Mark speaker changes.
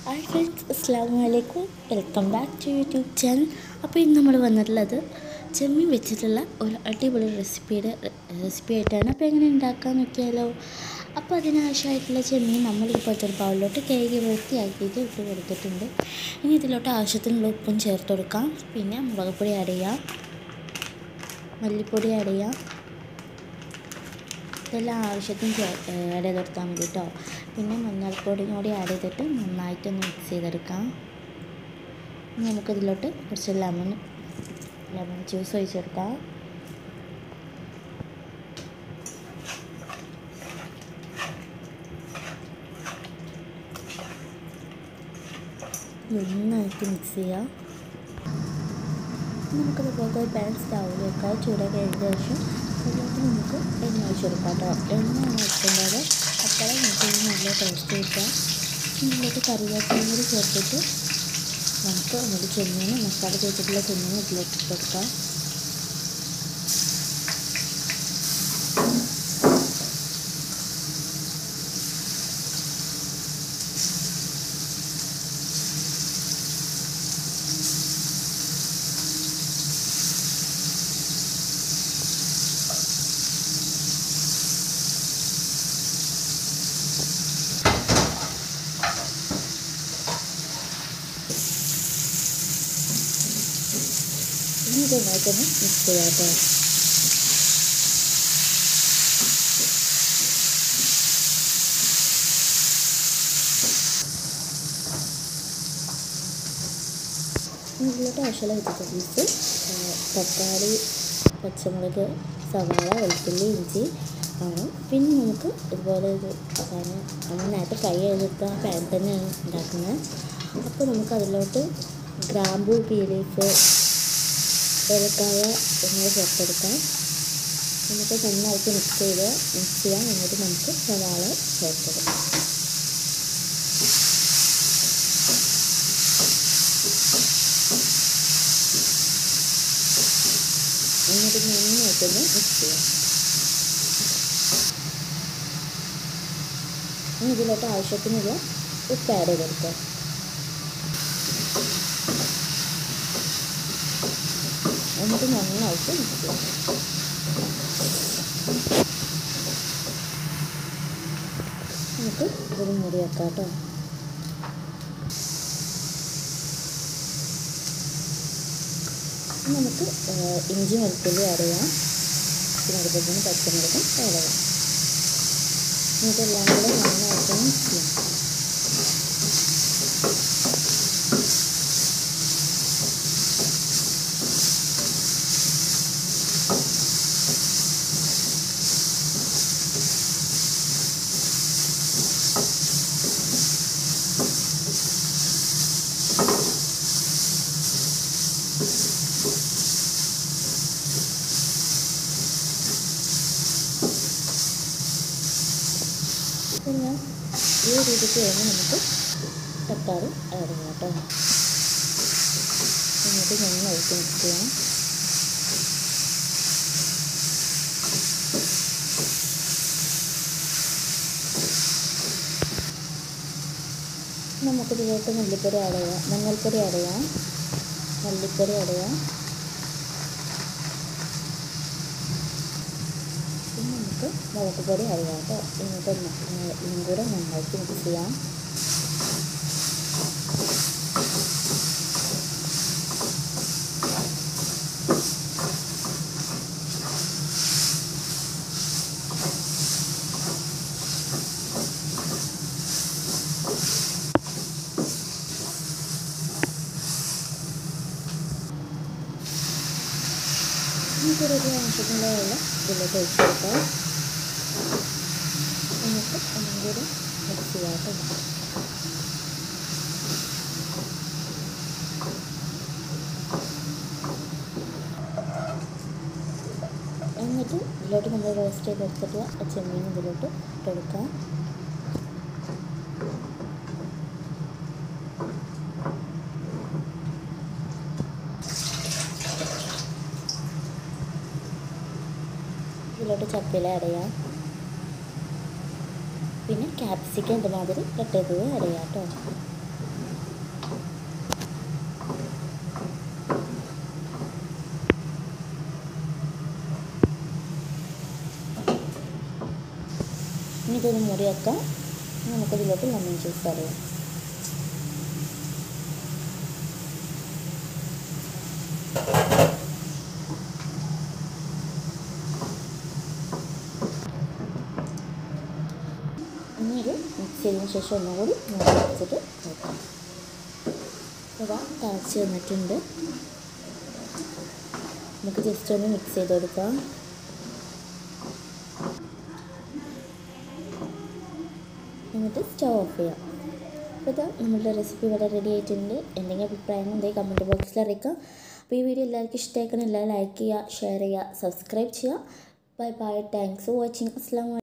Speaker 1: hi friends അസ്സാം വലൈക്കും welcome back to YouTube channel അപ്പോൾ ഇന്ന് നമ്മൾ വന്നിട്ടുള്ളത് ചെമ്മീൻ വെച്ചിട്ടുള്ള ഒരു അടിപൊളി റെസിപ്പിയുടെ റെസിപ്പി ആയിട്ടാണ് അപ്പോൾ എങ്ങനെ ഉണ്ടാക്കാൻ നോക്കിയാലോ അപ്പോൾ അതിനാവശ്യമായിട്ടുള്ള ചെമ്മീൻ നമ്മൾ ഇപ്പോഴത്തെ ഒരു ബൗളിലോട്ട് കഴുകി വൃത്തിയാക്കിയിട്ട് ഇട്ട് കൊടുത്തിട്ടുണ്ട് ഇനി ഇതിലോട്ട് ആവശ്യത്തിനുള്ള ഉപ്പും ചേർത്ത് കൊടുക്കാം പിന്നെ മുളക് പൊടി ആഡ് ചെയ്യാം മല്ലിപ്പൊടി ആഡ് ചെയ്യാം ഇതെല്ലാം ആവശ്യത്തിന് ആഡ് ചെയ്ത് കൊടുത്താൽ മതി കേട്ടോ പിന്നെ മഞ്ഞൾപ്പൊടിയും കൂടി ആഡ് ചെയ്തിട്ട് നന്നായിട്ടൊന്ന് മിക്സ് ചെയ്തെടുക്കാം ഇനി നമുക്കിതിലോട്ട് കുറച്ച് ലെമൺ ലെമൺ ജ്യൂസ് ഒഴിച്ചെടുക്കാം നന്നായിട്ട് മിക്സ് ചെയ്യാം നമുക്കിതുപോലത്തെ പാൻ സ്റ്റൗവിൽ വെക്കാം ചൂടാക്കി കഴിഞ്ഞ ശേഷം അതിലോട്ട് നമുക്ക് എണ്ണ ഒഴിച്ച് കൊടുക്കാം കേട്ടോ എണ്ണയാണ് ഒഴിക്കേണ്ടത് അപ്പോഴേ നമുക്ക് നല്ല ടേസ്റ്റ് കിട്ടാം ഇതിലേക്ക് കറിവേപ്പിലയും കൂടി ചേർത്തിട്ട് നമുക്ക് നമ്മുടെ ചെമ്മീൻ മസാല ചേർത്തിട്ടുള്ള ചെമ്മീൻ ഇതിലേക്ക് ഇട്ട് കൊടുക്കാം ഇനി ഇത് നന്നായിട്ടൊന്ന് മിക്സ് ചെയ്യാം കേട്ടോ ഇതിലോട്ട് ആവശ്യമുള്ള വെജിറ്റബിൾസ് തക്കാളി പച്ചമുളക് സവാള വെളുത്തുള്ളി ഇഞ്ചി ആണ് പിന്നെ നമുക്ക് ഇതുപോലെ ഒരു സാധനം നന്നായിട്ട് ഫ്രൈ ചെയ്തെടുത്ത പാൻ തന്നെയാണ് ഉണ്ടാക്കുന്നത് അപ്പോൾ നമുക്ക് അതിലോട്ട് ഗ്രാമ്പൂ പീ ലീഫ് ഏലക്കായ എന്നിവ ചേർത്തെടുക്കാം എന്നിട്ട് നന്നായിട്ട് മിക്സ് ചെയ്ത് മിക്സ് ചെയ്യാം എന്നിട്ട് നമുക്ക് സവാള ചേർത്തെടുക്കാം എന്നിട്ട് നന്നായിട്ടൊന്ന് മിക്സ് ചെയ്യാം ഇനി ഇതിലോട്ട് ആവശ്യത്തിനുള്ള ഉപ്പ് ആഡ് ചെയ്ത് കൊടുക്കാം എന്നിട്ട് നന്നായിട്ട് മിക്സ് ചെയ്യാം നമുക്ക് ഒരു മുറി വെക്കാം കേട്ടോ നമുക്ക് ഇഞ്ചി വെളുത്തുള്ളി ആഡ് ചെയ്യാം പിന്നെ അതുപോലെ തന്നെ പച്ചമുളകും ആഡ് ചെയ്യാം ഇതെല്ലാം കൂടെ നന്നായിട്ട് മിക്സ് ചെയ്യാം പിന്നെ ഈ രീതിക്ക് വേണ്ടി നമുക്ക് തക്കാളി ആഡ് ചെയ്യാം കേട്ടോ എന്നിട്ട് നന്നായിട്ട് മിക്സ് ചെയ്യാം നമുക്കിതിലേക്ക് മല്ലിപ്പൊടി ആഡ് ചെയ്യാം മഞ്ഞൾപ്പൊടി ആഡ് ചെയ്യാം മല്ലിപ്പൊടി ആഡ് ചെയ്യാം പിന്നെ നമുക്ക് മുളക് പൊടി അറിയാം കേട്ടോ എന്നിട്ട് ഇതും കൂടെ നന്നായിട്ട് മിക്സ് ചെയ്യാം നമുക്കൊരു ആവശ്യത്തിനുള്ള വെള്ളം ഇതിലോട്ട് ഒഴിച്ച് കൊടുക്കാം എന്നിട്ട് ഒന്നും കൂടി മിക്സ് ചെയ്യാം കേട്ടോ എന്നിട്ട് ഇതിലോട്ട് നമ്മൾ റോസ്റ്റ് ചെയ്തെടുത്തിട്ട് ആ ചെമ്മീൻ ഇതിലോട്ട് ഇട്ടെടുക്കാം ഇതിലോട്ട് ചപ്പില ആഡ് ചെയ്യാം പിന്നെ ക്യാപ്സിക്കം ഇതുമാതിരി കട്ട് ചെയ്തത് ആഡ് ചെയ്യാം കേട്ടോ ഇതൊന്ന് മൂടി വെക്കാം നമുക്കതിലോട്ട് ലെമൺ ജ്യൂസ് അറിയാം ഇനി ഇത് മിക്സ് ചെയ്തതിന് ശേഷം ഒന്നുകൂടി മൂടി വെച്ചിട്ട് നോക്കാം ഇതാ തിളച്ച് വന്നിട്ടുണ്ട് നമുക്ക് ജസ്റ്റ് ഒന്ന് മിക്സ് ചെയ്ത് കൊടുക്കാം എന്നിട്ട് സ്റ്റവ് ഓഫ് ചെയ്യാം അപ്പോൾ ഇതാ നമ്മളുടെ റെസിപ്പി ഇവിടെ റെഡി ആയിട്ടുണ്ട് എന്തെങ്കിലും അഭിപ്രായം ഉണ്ടെങ്കിൽ കമൻറ്റ് ബോക്സിൽ അറിയിക്കാം അപ്പോൾ ഈ വീഡിയോ എല്ലാവർക്കും ഇഷ്ടമാക്കണം എല്ലാവരും ലൈക്ക് ചെയ്യുക ഷെയർ ചെയ്യുക സബ്സ്ക്രൈബ് ചെയ്യുക bye bye thanks for watching അസ്സാം